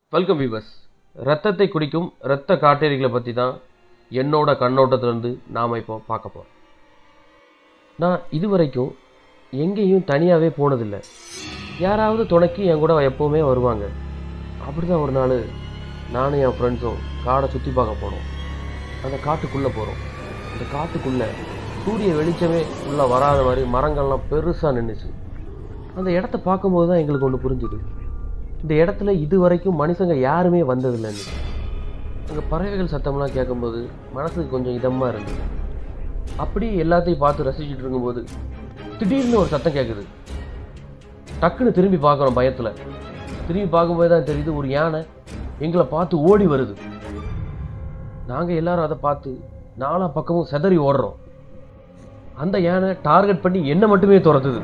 welcome viewers ரத்தத்தை குடிக்கும் இரத்த காட்டேரிகளை பற்றி தான் என்னோட கண்ணோட்டத்திலேருந்து நாம் இப்போ பார்க்க போகிறோம் நான் இதுவரைக்கும் எங்கேயும் தனியாகவே போனதில்லை யாராவது துணைக்கு என் கூட எப்போவுமே வருவாங்க அப்படி தான் ஒரு நாள் நானும் என் ஃப்ரெண்ட்ஸும் காடை சுற்றி பார்க்க போனோம் அந்த காட்டுக்குள்ளே போகிறோம் அந்த காட்டுக்குள்ளே சூரிய வெளிச்சமே உள்ளே வராத மாதிரி மரங்கள்லாம் பெருசாக நின்றுச்சு அந்த இடத்த பார்க்கும்போது தான் எங்களுக்கு ஒன்று புரிஞ்சுது இந்த இடத்துல இது வரைக்கும் மனுஷங்க யாருமே வந்ததில்லைன்னு அங்கே பறவைகள் சத்தம்லாம் கேட்கும்போது மனசுக்கு கொஞ்சம் இதமாக இருந்தது அப்படி எல்லாத்தையும் பார்த்து ரசிச்சுட்டு இருக்கும்போது திடீர்னு ஒரு சத்தம் கேட்குது டக்குன்னு திரும்பி பார்க்குறோம் பயத்தில் திரும்பி பார்க்கும்போது தான் தெரியுது ஒரு யானை எங்களை பார்த்து ஓடி வருது நாங்கள் எல்லாரும் அதை பார்த்து நாலா பக்கமும் செதறி ஓடுறோம் அந்த யானை டார்கெட் பண்ணி என்ன மட்டுமே துரத்துது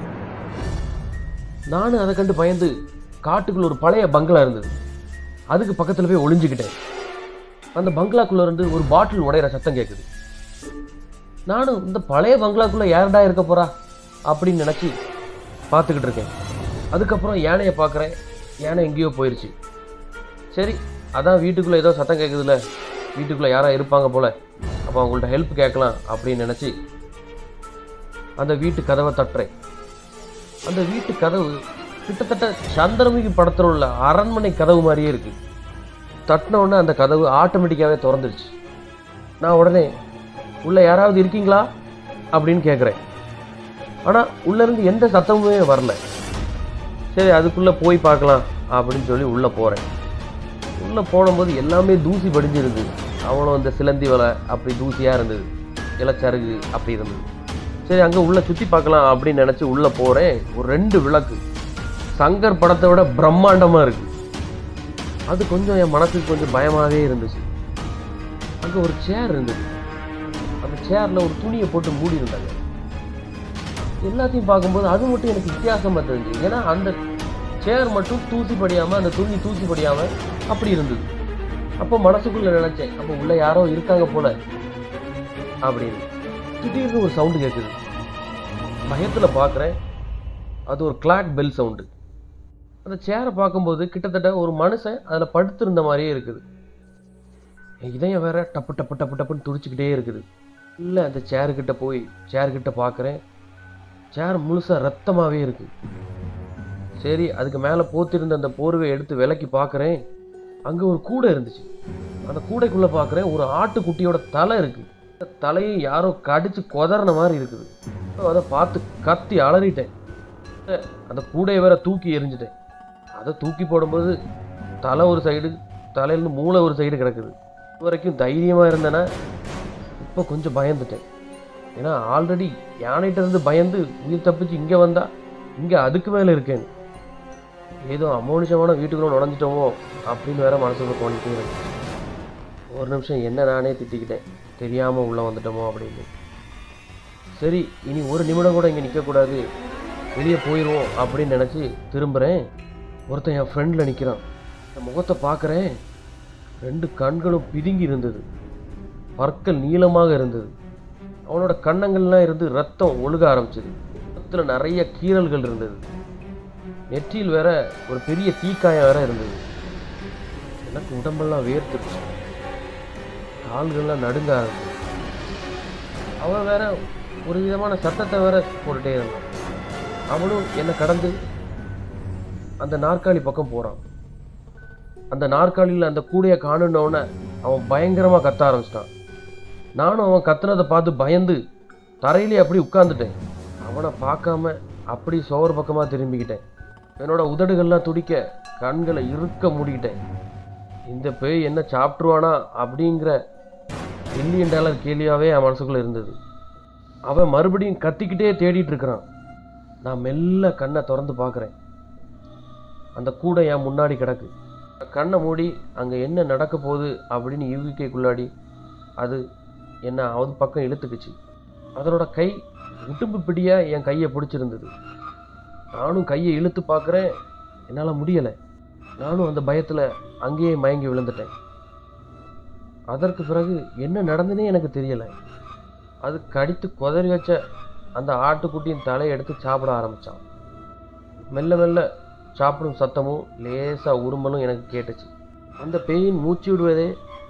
நானும் அதை கண்டு பயந்து காட்டுக்குள்ள ஒரு பழைய பங்களா இருந்தது அதுக்கு பக்கத்தில் போய் ஒளிஞ்சுக்கிட்டேன் அந்த பங்களாக்குள்ள இருந்து ஒரு பாட்டில் உடையிற சத்தம் கேட்குது நானும் இந்த பழைய பங்களாக்குள்ள யாருடா இருக்க போறா அப்படின்னு நினச்சி பார்த்துக்கிட்டு இருக்கேன் அதுக்கப்புறம் யானையை பார்க்குறேன் யானை எங்கேயோ போயிடுச்சு சரி அதான் வீட்டுக்குள்ளே ஏதோ சத்தம் கேட்குதுல்ல வீட்டுக்குள்ளே யாரா இருப்பாங்க போல அப்போ அவங்கள்ட்ட ஹெல்ப் கேட்கலாம் அப்படின்னு நினச்சி அந்த வீட்டு கதவை தட்டுறேன் அந்த வீட்டு கதவு கிட்டத்தட்ட சந்திரமுகி படத்தில் உள்ள அரண்மனை கதவு மாதிரியே இருக்கு தட்டின உடனே அந்த கதவு ஆட்டோமேட்டிக்காகவே திறந்துருச்சு நான் உடனே உள்ள யாராவது இருக்கீங்களா அப்படின்னு கேட்குறேன் ஆனால் உள்ளேருந்து எந்த சத்தமுமே வரல சரி அதுக்குள்ளே போய் பார்க்கலாம் அப்படின்னு சொல்லி உள்ளே போகிறேன் உள்ளே போடும்போது எல்லாமே தூசி படிஞ்சிருந்தது அவ்வளோ அந்த சிலந்தி வலை அப்படி தூசியாக இருந்தது இலச்சருகு அப்படி இருந்தது சரி அங்கே உள்ளே சுற்றி பார்க்கலாம் அப்படின்னு நினச்சி உள்ளே போகிறேன் ஒரு ரெண்டு விளக்கு சங்கர் படத்தை விட பிரம்மாண்டமாக இருக்குது அது கொஞ்சம் என் மனசுக்கு கொஞ்சம் பயமாகவே இருந்துச்சு அங்கே ஒரு சேர் இருந்தது அந்த சேரில் ஒரு துணியை போட்டு மூடி இருந்தாங்க எல்லாத்தையும் பார்க்கும்போது அது மட்டும் எனக்கு வித்தியாசமாக தெரிஞ்சு ஏன்னா அந்த சேர் மட்டும் தூசி படியாமல் அந்த துணி தூசி படியாமல் அப்படி இருந்தது அப்போ மனசுக்குள்ளே நினச்சேன் அப்போ உள்ளே யாரோ இருக்காங்க போல அப்படின்னு திடீர்னு ஒரு சவுண்டு கேட்குது பயத்தில் பார்க்குறேன் அது ஒரு கிளாக் பெல் சவுண்டு அந்த சேரை பார்க்கும்போது கிட்டத்தட்ட ஒரு மனுஷன் அதில் படுத்திருந்த மாதிரியே இருக்குது என் இதயம் வேற டப்பு டப்பு டப்பு டப்புன்னு துடிச்சிக்கிட்டே இருக்குது இல்லை அந்த சேருக்கிட்ட போய் சேருக்கிட்ட பார்க்குறேன் சேர் முழுசாக ரத்தமாகவே இருக்குது சரி அதுக்கு மேலே போத்திருந்த அந்த போர்வை எடுத்து விலக்கி பார்க்குறேன் அங்கே ஒரு கூடை இருந்துச்சு அந்த கூடைக்குள்ளே பார்க்குறேன் ஒரு ஆட்டுக்குட்டியோட தலை இருக்குது அந்த தலையை யாரோ கடிச்சு கொதறின மாதிரி இருக்குது அதை பார்த்து கத்தி அலறிட்டேன் அந்த கூடையை வேற தூக்கி எரிஞ்சிட்டேன் அதை தூக்கி போடும்போது தலை ஒரு சைடு தலையிலேருந்து மூளை ஒரு சைடு கிடக்குது இது வரைக்கும் தைரியமாக இருந்தேன்னா இப்போ கொஞ்சம் பயந்துட்டேன் ஏன்னா ஆல்ரெடி யானைகிட்ட இருந்து பயந்து உயிர் தப்பிச்சு இங்கே வந்தா இங்கே அதுக்கு மேலே இருக்கேன் ஏதோ அமௌனிஷமான வீட்டுக்குள்ள நுழைஞ்சிட்டோமோ அப்படின்னு வேற மனசுக்குள்ள தோணிட்டே இருக்கு ஒரு நிமிஷம் என்ன நானே திட்டிக்கிட்டேன் தெரியாமல் உள்ளே வந்துட்டோமோ அப்படின்னு சரி இனி ஒரு நிமிடம் கூட இங்கே நிற்கக்கூடாது வெளியே போயிடுவோம் அப்படின்னு நினச்சி திரும்புகிறேன் ஒருத்தன் என் ஃப்ரெண்டில் நிற்கிறான் அந்த முகத்தை பார்க்குறேன் ரெண்டு கண்களும் பிதுங்கி இருந்தது பற்கள் நீளமாக இருந்தது அவனோட கன்னங்கள்லாம் இருந்து ரத்தம் ஒழுக ஆரம்பிச்சது ரத்தத்தில் நிறைய கீறல்கள் இருந்தது நெற்றியில் வேற ஒரு பெரிய தீக்காயம் வேற இருந்தது எனக்கு உடம்பெல்லாம் வேர்த்துருச்சு கால்கள்லாம் நடுங்க ஆரம்பிச்சது அவன் வேற ஒரு விதமான சத்தத்தை வேற போட்டுட்டே இருந்தான் அவனும் என்னை கடந்து அந்த நாற்காலி பக்கம் போகிறான் அந்த நாற்காலியில் அந்த கூடையை காணுன்னொடனே அவன் பயங்கரமாக கத்த ஆரம்பிச்சிட்டான் நானும் அவன் கத்துனதை பார்த்து பயந்து தரையிலே அப்படி உட்காந்துட்டேன் அவனை பார்க்காம அப்படி சோறு பக்கமாக திரும்பிக்கிட்டேன் என்னோட உதடுகள்லாம் துடிக்க கண்களை இறுக்க மூடிக்கிட்டேன் இந்த பேய் என்ன சாப்பிட்ருவானா அப்படிங்கிற மில்லியன் டாலர் கேள்வியாகவே என் மனசுக்குள்ளே இருந்தது அவன் மறுபடியும் கத்திக்கிட்டே தேடிட்டு இருக்கிறான் நான் மெல்ல கண்ணை திறந்து பார்க்குறேன் அந்த கூடை என் முன்னாடி கிடக்கு கண்ணை மூடி அங்கே என்ன நடக்க போகுது அப்படின்னு யூகிக்கைக்குள்ளாடி அது என்ன அது பக்கம் இழுத்துக்குச்சு அதனோட கை உடும்பு பிடியாக என் கையை பிடிச்சிருந்தது நானும் கையை இழுத்து பார்க்குறேன் என்னால் முடியலை நானும் அந்த பயத்தில் அங்கேயே மயங்கி விழுந்துட்டேன் அதற்கு பிறகு என்ன நடந்துன்னே எனக்கு தெரியலை அது கடித்து குதறி வச்ச அந்த ஆட்டுக்குட்டியின் தலையை எடுத்து சாப்பிட ஆரம்பித்தான் மெல்ல மெல்ல சாப்பிடும் சத்தமும் லேசாக உருமலும் எனக்கு கேட்டுச்சு அந்த பேயின் மூச்சு விடுவதே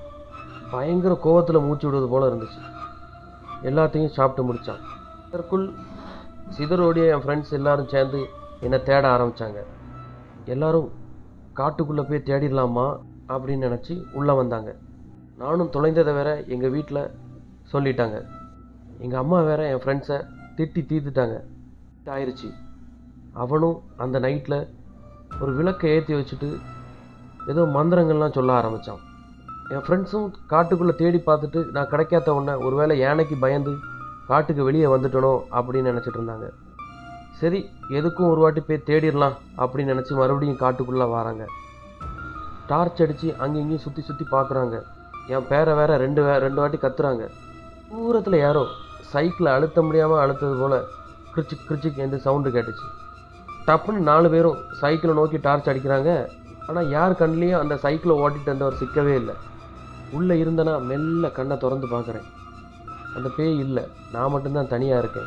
பயங்கர கோவத்தில் மூச்சு விடுவது போல இருந்துச்சு எல்லாத்தையும் சாப்பிட்டு முடித்தான் அதற்குள் சிதறோடிய என் ஃப்ரெண்ட்ஸ் எல்லாரும் சேர்ந்து என்னை தேட ஆரம்பித்தாங்க எல்லாரும் காட்டுக்குள்ளே போய் தேடிடலாமா அப்படின்னு நினச்சி உள்ளே வந்தாங்க நானும் தொலைந்ததை வேற எங்கள் வீட்டில் சொல்லிட்டாங்க எங்கள் அம்மா வேற என் ஃப்ரெண்ட்ஸை திட்டி தீர்த்துட்டாங்க ஆயிடுச்சு அவனும் அந்த நைட்டில் ஒரு விளக்கை ஏற்றி வச்சுட்டு ஏதோ மந்திரங்கள்லாம் சொல்ல ஆரம்பித்தான் என் ஃப்ரெண்ட்ஸும் காட்டுக்குள்ளே தேடி பார்த்துட்டு நான் கிடைக்காத உடனே ஒருவேளை யானைக்கு பயந்து காட்டுக்கு வெளியே வந்துட்டனோ அப்படின்னு நினச்சிட்டு இருந்தாங்க சரி எதுக்கும் ஒரு வாட்டி போய் தேடிடலாம் அப்படின்னு நினச்சி மறுபடியும் காட்டுக்குள்ளே வராங்க டார்ச் அடித்து அங்கேயும் இங்கேயும் சுற்றி சுற்றி பார்க்குறாங்க என் பேரை வேற ரெண்டு வே ரெண்டு வாட்டி கத்துறாங்க தூரத்தில் யாரோ சைக்கிளை அழுத்த முடியாமல் அழுத்தது போல் கிரிச்சிக் கிரிச்சிக் என்று சவுண்டு கேட்டுச்சு டப்புன்னு நாலு பேரும் சைக்கிளை நோக்கி டார்ச் அடிக்கிறாங்க ஆனால் யார் கண்லேயும் அந்த சைக்கிளை ஓட்டிட்டு வந்தவர் சிக்கவே இல்லை உள்ளே இருந்தனா மெல்ல கண்ணை திறந்து பார்க்குறேன் அந்த பேய் இல்லை நான் மட்டும்தான் தனியாக இருக்கேன்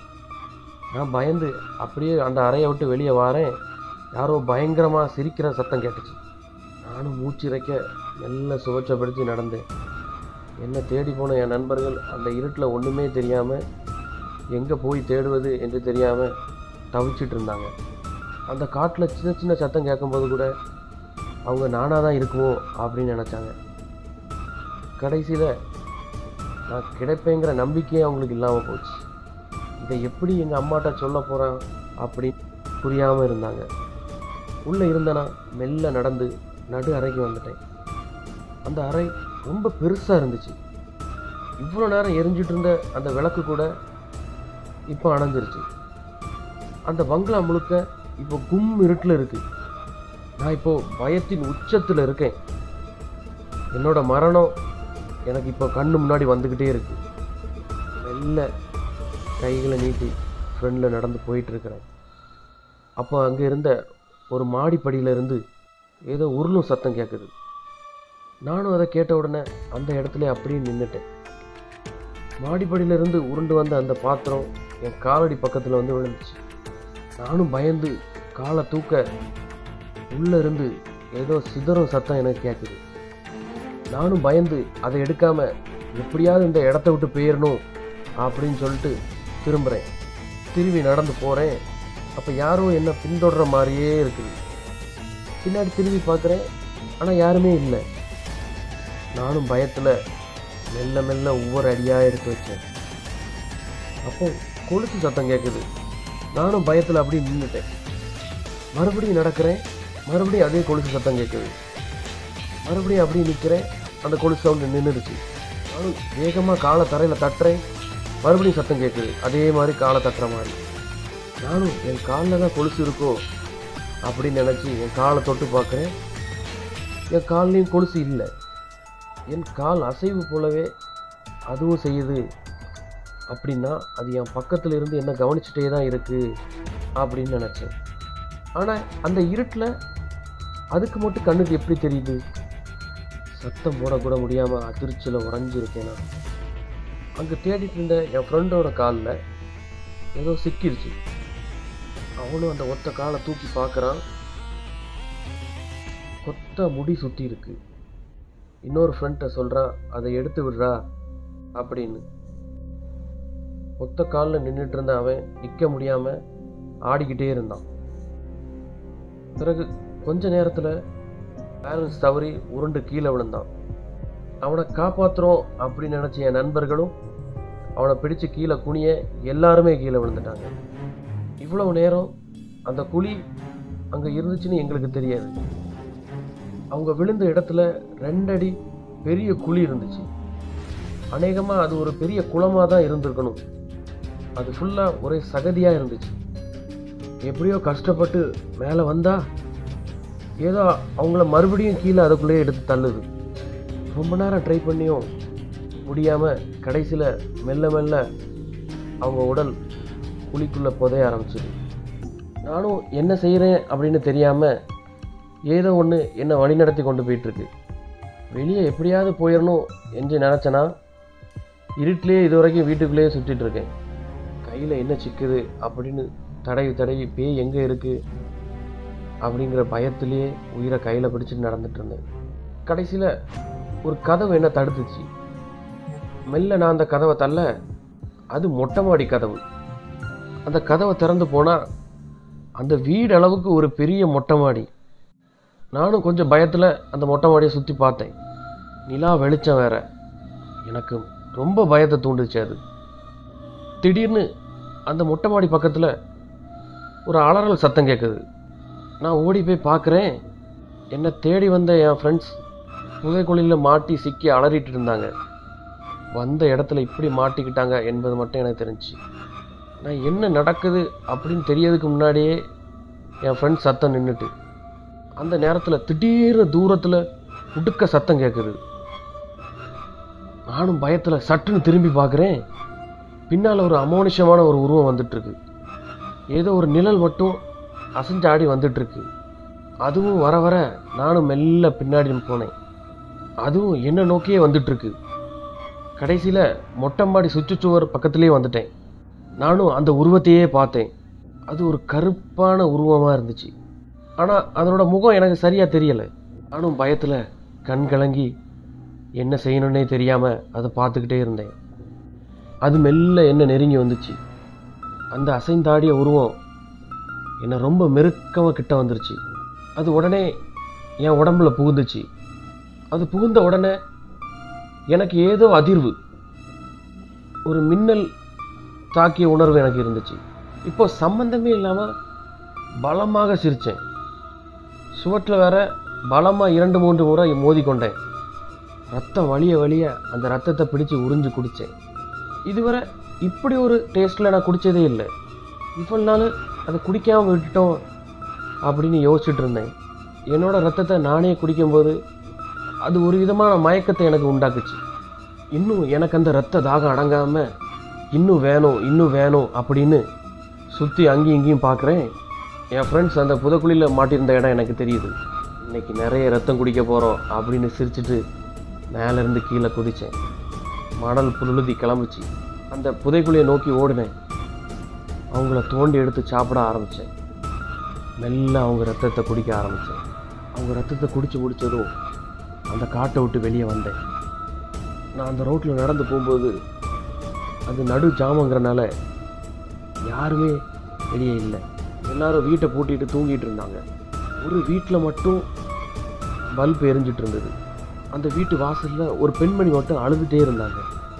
நான் பயந்து அப்படியே அந்த அறையை விட்டு வெளியே வாரேன் யாரோ பயங்கரமாக சிரிக்கிற சத்தம் கேட்டுச்சு நானும் மூச்சு இறைக்க மெல்ல சுவச்சப்படுத்தி நடந்தேன் என்னை தேடி போன என் நண்பர்கள் அந்த இருட்டில் ஒன்றுமே தெரியாமல் எங்கே போய் தேடுவது என்று தெரியாமல் தவிச்சிட்டு இருந்தாங்க அந்த காட்டில் சின்ன சின்ன சத்தம் கேட்கும்போது கூட அவங்க நானாக தான் இருக்குமோ அப்படின்னு நினச்சாங்க கடைசியில் நான் கிடைப்பேங்கிற நம்பிக்கையே அவங்களுக்கு இல்லாமல் போச்சு இதை எப்படி எங்கள் அம்மாட்ட சொல்ல போகிறேன் அப்படின்னு புரியாமல் இருந்தாங்க உள்ளே இருந்தனா மெல்ல நடந்து நடு அறைக்கு வந்துட்டேன் அந்த அறை ரொம்ப பெருசாக இருந்துச்சு இவ்வளோ நேரம் எரிஞ்சிட்டு இருந்த அந்த விளக்கு கூட இப்போ அணைஞ்சிருச்சு அந்த பங்களா முழுக்க இப்போ கும் இருட்டில் இருக்கு நான் இப்போ பயத்தின் உச்சத்தில் இருக்கேன் என்னோட மரணம் எனக்கு இப்போ கண்ணு முன்னாடி வந்துக்கிட்டே இருக்கு மெல்ல கைகளை நீட்டி ஃப்ரெண்டில் நடந்து போயிட்டு இருக்கிறேன் அப்போ அங்கே இருந்த ஒரு மாடிப்படியில இருந்து ஏதோ உருளும் சத்தம் கேட்குது நானும் அதை கேட்ட உடனே அந்த இடத்துல அப்படியே நின்றுட்டேன் மாடிப்படியிலிருந்து உருண்டு வந்த அந்த பாத்திரம் என் காலடி பக்கத்தில் வந்து விழுந்துச்சு நானும் பயந்து காலை தூக்க உள்ளே இருந்து ஏதோ சிதறும் சத்தம் எனக்கு கேட்குது நானும் பயந்து அதை எடுக்காம எப்படியாவது இந்த இடத்த விட்டு போயிடணும் அப்படின்னு சொல்லிட்டு திரும்புகிறேன் திரும்பி நடந்து போகிறேன் அப்போ யாரோ என்ன பின்தொடர மாதிரியே இருக்குது பின்னாடி திரும்பி பார்க்குறேன் ஆனால் யாருமே இல்லை நானும் பயத்தில் மெல்ல மெல்ல ஒவ்வொரு அடியாக எடுத்து வச்சேன் அப்போ கொலுசு சத்தம் கேட்குது நானும் பயத்தில் அப்படியே நின்றுட்டேன் மறுபடியும் நடக்கிறேன் மறுபடியும் அதே கொலுசு சத்தம் கேட்குது மறுபடியும் அப்படியே நிற்கிறேன் அந்த கொலுசு சவுண்டு நின்றுடுச்சு நானும் வேகமாக காலை தரையில் தட்டுறேன் மறுபடியும் சத்தம் கேட்குது அதே மாதிரி காலை தட்டுற மாதிரி நானும் என் காலில் தான் கொலுசு இருக்கோ அப்படின்னு நினச்சி என் காலை தொட்டு பார்க்குறேன் என் கால்லையும் கொலுசு இல்லை என் கால் அசைவு போலவே அதுவும் செய்யுது அப்படின்னா அது என் பக்கத்தில் இருந்து என்ன கவனிச்சுட்டே தான் இருக்குது அப்படின்னு நினச்சேன் ஆனால் அந்த இருட்டில் அதுக்கு மட்டும் கண்ணுக்கு எப்படி தெரியுது சத்தம் போடக்கூட முடியாமல் அதிர்ச்சியில் உறைஞ்சிருக்கேன் நான் அங்கே தேடிட்டு இருந்த என் ஃப்ரெண்டோட காலில் ஏதோ சிக்கிருச்சு அவனும் அந்த ஒத்த காலை தூக்கி பார்க்குறான் கொத்த முடி சுற்றி இருக்கு இன்னொரு ஃப்ரெண்ட்டை சொல்கிறான் அதை எடுத்து விடுறா அப்படின்னு ஒத்த காலில் நின்றுட்டு இருந்த அவன் நிற்க முடியாமல் ஆடிக்கிட்டே இருந்தான் பிறகு கொஞ்ச நேரத்தில் பேலன்ஸ் தவறி உருண்டு கீழே விழுந்தான் அவனை காப்பாற்றுறோம் அப்படின்னு நினச்ச என் நண்பர்களும் அவனை பிடிச்சு கீழே குனிய எல்லாருமே கீழே விழுந்துட்டாங்க இவ்வளவு நேரம் அந்த குழி அங்கே இருந்துச்சுன்னு எங்களுக்கு தெரியாது அவங்க விழுந்த இடத்துல ரெண்டடி பெரிய குழி இருந்துச்சு அநேகமாக அது ஒரு பெரிய குளமாக தான் இருந்திருக்கணும் அது ஃபுல்லாக ஒரே சகதியாக இருந்துச்சு எப்படியோ கஷ்டப்பட்டு மேலே வந்தா ஏதோ அவங்கள மறுபடியும் கீழே அதுக்குள்ளேயே எடுத்து தள்ளுது ரொம்ப நேரம் ட்ரை பண்ணியும் முடியாமல் கடைசியில் மெல்ல மெல்ல அவங்க உடல் குழிக்குள்ளே புதைய ஆரம்பிச்சிது நானும் என்ன செய்கிறேன் அப்படின்னு தெரியாமல் ஏதோ ஒன்று என்னை வழிநடத்தி கொண்டு போயிட்டுருக்கு வெளியே எப்படியாவது போயிடணும் என்று நினச்சேன்னா இருட்டிலேயே இது வரைக்கும் வீட்டுக்குள்ளேயே சுற்றிட்டு இருக்கேன் கையில் என்ன சிக்குது அப்படின்னு தடவி தடவி பேய் எங்கே இருக்குது அப்படிங்கிற பயத்திலேயே உயிரை கையில் பிடிச்சிட்டு நடந்துட்டு இருந்தேன் கடைசியில் ஒரு கதவு என்ன தடுத்துச்சு மெல்ல நான் அந்த கதவை தள்ள அது மொட்டை மாடி கதவு அந்த கதவை திறந்து போனால் அந்த வீடு அளவுக்கு ஒரு பெரிய மொட்டை மாடி நானும் கொஞ்சம் பயத்தில் அந்த மொட்டை மாடியை சுற்றி பார்த்தேன் நிலா வெளிச்சம் வேற எனக்கு ரொம்ப பயத்தை தூண்டுச்சு அது திடீர்னு அந்த மொட்டை மாடி பக்கத்தில் ஒரு அலறல் சத்தம் கேட்குது நான் ஓடி போய் பார்க்குறேன் என்னை தேடி வந்த என் ஃப்ரெண்ட்ஸ் புதைக்குழியில் மாட்டி சிக்கி அலறிட்டு இருந்தாங்க வந்த இடத்துல இப்படி மாட்டிக்கிட்டாங்க என்பது மட்டும் எனக்கு தெரிஞ்சுச்சு நான் என்ன நடக்குது அப்படின்னு தெரியறதுக்கு முன்னாடியே என் ஃப்ரெண்ட்ஸ் சத்தம் நின்றுட்டு அந்த நேரத்தில் திடீர்னு தூரத்தில் உடுக்க சத்தம் கேட்குது நானும் பயத்தில் சட்டுன்னு திரும்பி பார்க்குறேன் பின்னால் ஒரு அமானுஷமான ஒரு உருவம் வந்துட்டுருக்கு ஏதோ ஒரு நிழல் மட்டும் அசைஞ்சாடி வந்துட்டுருக்கு அதுவும் வர வர நானும் மெல்ல பின்னாடி போனேன் அதுவும் என்ன நோக்கியே வந்துட்டுருக்கு கடைசியில் மொட்டம்மாடி சுற்றுச்சுவர் பக்கத்துலேயே வந்துட்டேன் நானும் அந்த உருவத்தையே பார்த்தேன் அது ஒரு கருப்பான உருவமாக இருந்துச்சு ஆனால் அதனோட முகம் எனக்கு சரியாக தெரியலை நானும் பயத்தில் கண் கலங்கி என்ன செய்யணுன்னே தெரியாமல் அதை பார்த்துக்கிட்டே இருந்தேன் அது மெல்ல என்ன நெருங்கி வந்துச்சு அந்த அசைந்தாடிய உருவம் என்னை ரொம்ப மெருக்கமாக கிட்ட வந்துருச்சு அது உடனே என் உடம்புல புகுந்துச்சு அது புகுந்த உடனே எனக்கு ஏதோ அதிர்வு ஒரு மின்னல் தாக்கிய உணர்வு எனக்கு இருந்துச்சு இப்போ சம்பந்தமே இல்லாமல் பலமாக சிரித்தேன் சுவற்றில் வேற பலமாக இரண்டு மூன்று முறை மோதிக்கொண்டேன் ரத்தம் வலிய வலிய அந்த ரத்தத்தை பிடிச்சு உறிஞ்சு குடித்தேன் இதுவரை இப்படி ஒரு டேஸ்ட்டில் நான் குடித்ததே இல்லை இவ்வளோ நாள் அதை குடிக்காமல் விட்டுட்டோம் அப்படின்னு யோசிச்சுட்டு இருந்தேன் என்னோட ரத்தத்தை நானே குடிக்கும்போது அது ஒரு விதமான மயக்கத்தை எனக்கு உண்டாக்குச்சு இன்னும் எனக்கு அந்த ரத்த தாகம் அடங்காமல் இன்னும் வேணும் இன்னும் வேணும் அப்படின்னு சுற்றி அங்கேயும் இங்கேயும் பார்க்குறேன் என் ஃப்ரெண்ட்ஸ் அந்த புதக்குழியில் மாட்டியிருந்த இடம் எனக்கு தெரியுது இன்னைக்கு நிறைய ரத்தம் குடிக்க போகிறோம் அப்படின்னு சிரிச்சிட்டு மேலேருந்து கீழே குதித்தேன் மணல் புழுதி கிளம்புச்சு அந்த புதைக்குழியை நோக்கி ஓடினேன் அவங்கள தோண்டி எடுத்து சாப்பிட ஆரம்பித்தேன் மெல்ல அவங்க ரத்தத்தை குடிக்க ஆரம்பித்தேன் அவங்க ரத்தத்தை குடிச்சு முடிச்சதும் அந்த காட்டை விட்டு வெளியே வந்தேன் நான் அந்த ரோட்டில் நடந்து போகும்போது அது நடு ஜாமங்கிறனால யாருமே வெளியே இல்லை எல்லாரும் வீட்டை பூட்டிட்டு தூங்கிட்டு இருந்தாங்க ஒரு வீட்டில் மட்டும் பல்ப் எரிஞ்சிட்டு இருந்தது அந்த வீட்டு வாசலில் ஒரு பெண்மணி மட்டும் அழுதுகிட்டே இருந்தாங்க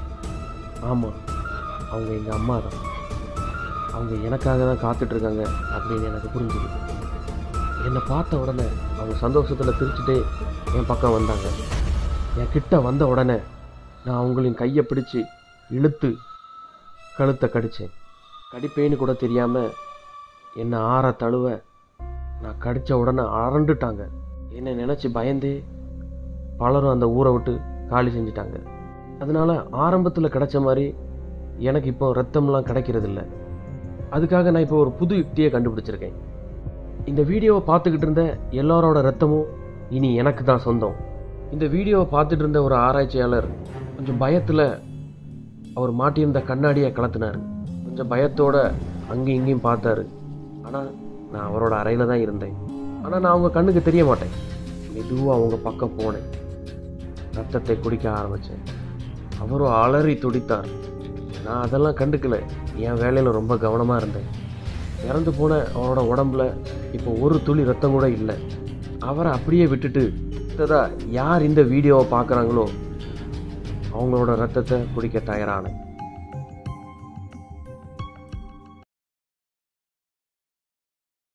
ஆமாம் அவங்க எங்கள் அம்மா தான் அவங்க எனக்காக தான் காத்துட்ருக்காங்க அப்படின்னு எனக்கு புரிஞ்சுது என்னை பார்த்த உடனே அவங்க சந்தோஷத்தில் சிரிச்சுட்டே என் பக்கம் வந்தாங்க என் கிட்ட வந்த உடனே நான் அவங்களின் கையை பிடிச்சு இழுத்து கழுத்தை கடித்தேன் கடிப்பேன்னு கூட தெரியாமல் என்னை ஆற தழுவ நான் கடித்த உடனே அரண்டுட்டாங்க என்னை நினச்சி பயந்தே பலரும் அந்த ஊரை விட்டு காலி செஞ்சிட்டாங்க அதனால ஆரம்பத்தில் கிடைச்ச மாதிரி எனக்கு இப்போ ரத்தம்லாம் கிடைக்கிறதில்ல அதுக்காக நான் இப்போ ஒரு புது யுக்தியை கண்டுபிடிச்சிருக்கேன் இந்த வீடியோவை பார்த்துக்கிட்டு இருந்த எல்லாரோட ரத்தமும் இனி எனக்கு தான் சொந்தம் இந்த வீடியோவை பார்த்துட்டு இருந்த ஒரு ஆராய்ச்சியாளர் கொஞ்சம் பயத்தில் அவர் மாட்டியிருந்த கண்ணாடியை கலத்தினார் கொஞ்சம் பயத்தோட அங்கேயும் இங்கேயும் பார்த்தாரு ஆனால் நான் அவரோட அறையில் தான் இருந்தேன் ஆனால் நான் அவங்க கண்ணுக்கு தெரிய மாட்டேன் மெதுவாக அவங்க பக்கம் போனேன் ரத்தத்தை குடிக்க ஆரம்பித்தேன் அவரும் அலறி துடித்தார் நான் அதெல்லாம் கண்டுக்கல என் வேலையில் ரொம்ப கவனமாக இருந்தேன் இறந்து போன அவரோட உடம்புல இப்போ ஒரு துளி ரத்தம் கூட இல்லை அவரை அப்படியே விட்டுட்டு அடுத்ததா யார் இந்த வீடியோவை பார்க்குறாங்களோ அவங்களோட ரத்தத்தை குடிக்க தயாரானேன்